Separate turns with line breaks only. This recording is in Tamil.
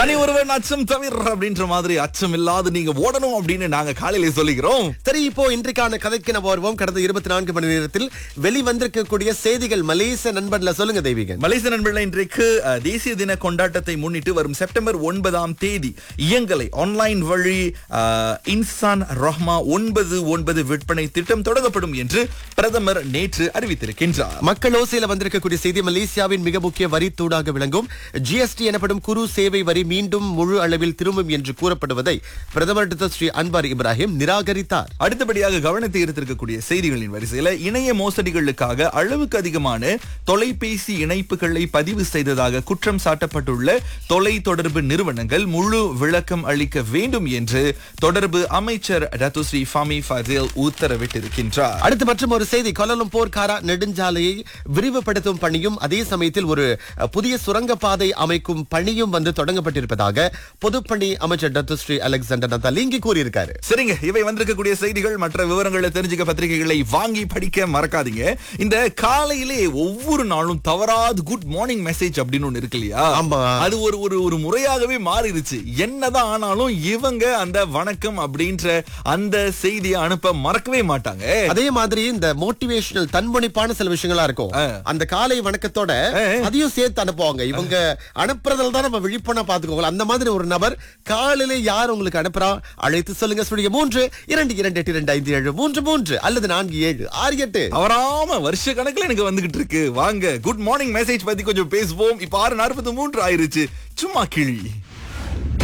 தனி ஒருவன் அச்சம் தவிர அப்படின்ற மாதிரி அச்சம் இல்லாத நீங்க ஓடணும் அப்படின்னு நாங்க காலையிலே சொல்லிக்கிறோம்
சரி இப்போ இன்றைக்கான கதைக்கு நம்ம வருவோம் கடந்த இருபத்தி நான்கு மணி நேரத்தில் வெளிவந்திருக்கக்கூடிய செய்திகள் மலேசிய நண்பன்ல சொல்லுங்க தெய்வீகன்
மலேசிய நண்பர்கள இன்றைக்கு அஹ், தேசிய தின கொண்டாட்டத்தை முன்னிட்டு வரும் செப்டம்பர் ஒன்பதாம் தேதி இயங்கலை ஆன்லைன் வழி அஹ், இன்சான் ரஹ்மா ஒன்பது ஒன்பது விற்பனை திட்டம் தொடங்கப்படும் என்று பிரதமர் நேற்று அறிவித்திருக்கின்றார்
மக்கள் ஓசையில வந்திருக்கக்கூடிய செய்தி மலேசியாவின் மிக முக்கிய வரி தூடாக விளங்கும் ஜிஎஸ்டி எனப்படும் குறு சேவை வரி மீண்டும் முழு அளவில் திரும்பும் என்று கூறப்படுவதை பிரதமர் டாக்டர் ஸ்ரீ அன்வார் இப்ராஹிம் நிராகரித்தார்
அடுத்தபடியாக கவனத்தை ஈர்த்திருக்கக்கூடிய செய்திகளின் வரிசையில இணைய மோசடிகளுக்காக அளவுக்கு அதிகமான தொலைபேசி இணைப்புகளை பதிவு செய்ததாக குற்றம் சாட்டப்பட்டுள்ள தொலை தொடர்பு நிறுவனங்கள் முழு விளக்கம் அளிக்க வேண்டும் என்று தொடர்பு அமைச்சர் ரத்துஸ்ரீ ஃபாமி ஃபசில் உத்தரவிட்டிருக்கின்றார்
அடுத்து மற்றும் ஒரு செய்தி கோலலம்பூர் காரா நெடுஞ்சாலையை விரிவுபடுத்தும் பணியும் அதே சமயத்தில் ஒரு அஹ், புதிய சுரங்கப்பாதை அமைக்கும் பணியும் வந்து தொடங்கப்பட்டிருப்பதாக பொதுப்பணி அமைச்சர் டாக்டர் ஸ்ரீ அலெக்சாண்டர் நத்தாலிங்கி கூறியிருக்காரு
சரிங்க இவை வந்திருக்கக்கூடிய செய்திகள் மற்ற விவரங்களை தெரிஞ்சுக்க பத்திரிகைகளை வாங்கி படிக்க மறக்காதீங்க இந்த காலையிலே ஒவ்வொரு நாளும் தவறாது குட் மார்னிங் மெசேஜ் அப்படின்னு ஒண்ணு இருக்கு இல்லையா
ஆமா.
அது ஒரு ஒரு ஒரு முறையாகவே மாறிடுச்சு என்னதான் ஆனாலும் இவங்க அந்த வணக்கம் அப்படின்ற அந்த செய்தியை அனுப்ப மறக்கவே மாட்டாங்க
அதே மாதிரி இந்த மோட்டிவேஷனல் தன்முனைப்பான சில விஷயங்களா இருக்கும் அந்த காலை வணக்கத்தோட அதையும் சேர்த்து அனுப்புவாங்க இவங்க அனுப்புறதுல தான் நம்ம விழிப்புணா பாத்துக்கோங்க அந்த மாதிரி ஒரு நபர் காலையில யார் உங்களுக்கு அனுப்புறா அழைத்து சொல்லுங்க சொல்லுங்க மூன்று இரண்டு இரண்டு எட்டு இரண்டு ஐந்து ஏழு மூன்று மூன்று அல்லது நான்கு ஏழு ஆறு எட்டு
தவறாம வருஷ கணக்குல எனக்கு வந்துகிட்டு இருக்கு வாங்க குட் மார்னிங் மெசேஜ் பத்தி கொஞ்சம் பேசுவோம் இப்ப ஆறு நாற்பத்தி மூன்று ஆயிருச்சு சும்மா கிளி